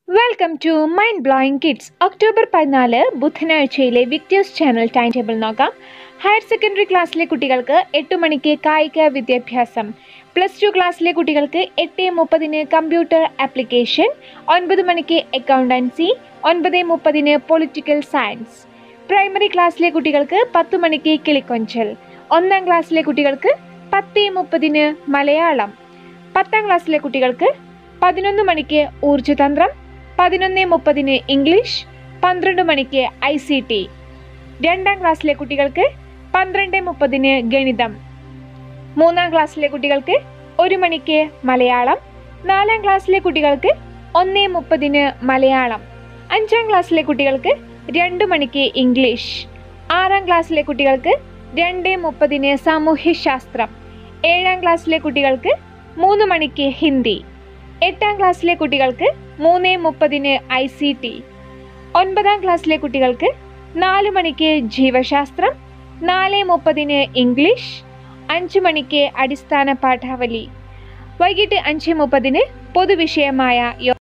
welcome to mind blowing kids October പതിനാല് ബുധനാഴ്ചയിലെ Victers channel time table നോക്കാം ഹയർ സെക്കൻഡറി ക്ലാസ്സിലെ കുട്ടികൾക്ക് എട്ട് മണിക്ക് കായിക വിദ്യാഭ്യാസം പ്ലസ് ടു ക്ലാസ്സിലെ കുട്ടികൾക്ക് എട്ട് മുപ്പതിന് കമ്പ്യൂട്ടർ ആപ്ലിക്കേഷൻ ഒൻപത് മണിക്ക് അക്കൗണ്ടൻസി ഒൻപത് മുപ്പതിന് പൊളിറ്റിക്കൽ സയൻസ് പ്രൈമറി ക്ലാസ്സിലെ കുട്ടികൾക്ക് പത്ത് മണിക്ക് കിളിക്കൊഞ്ചൽ ഒന്നാം ക്ലാസ്സിലെ കുട്ടികൾക്ക് പത്ത് മുപ്പതിന് മലയാളം പത്താം ക്ലാസ്സിലെ കുട്ടികൾക്ക് പതിനൊന്ന് മണിക്ക് ഊർജ്ജതന്ത്രം പതിനൊന്ന് മുപ്പതിന് ഇംഗ്ലീഷ് പന്ത്രണ്ട് മണിക്ക് ഐ സി ടി രണ്ടാം ക്ലാസ്സിലെ കുട്ടികൾക്ക് പന്ത്രണ്ട് മുപ്പതിന് ഗണിതം മൂന്നാം ക്ലാസ്സിലെ കുട്ടികൾക്ക് ഒരു മണിക്ക് മലയാളം നാലാം ക്ലാസ്സിലെ കുട്ടികൾക്ക് ഒന്ന് മുപ്പതിന് മലയാളം അഞ്ചാം ക്ലാസ്സിലെ കുട്ടികൾക്ക് രണ്ട് മണിക്ക് ഇംഗ്ലീഷ് ആറാം ക്ലാസ്സിലെ കുട്ടികൾക്ക് രണ്ട് മുപ്പതിന് സാമൂഹ്യശാസ്ത്രം ഏഴാം ക്ലാസ്സിലെ കുട്ടികൾക്ക് മൂന്ന് മണിക്ക് ഹിന്ദി എട്ടാം ക്ലാസ്സിലെ കുട്ടികൾക്ക് മൂന്ന് മുപ്പതിന് ഐ സി ടി ഒൻപതാം ക്ലാസ്സിലെ കുട്ടികൾക്ക് നാല് മണിക്ക് ജീവശാസ്ത്രം നാല് മുപ്പതിന് ഇംഗ്ലീഷ് അഞ്ച് മണിക്ക് അടിസ്ഥാന പാഠാവലി വൈകിട്ട് അഞ്ച് മുപ്പതിന് പൊതുവിഷയമായ യോ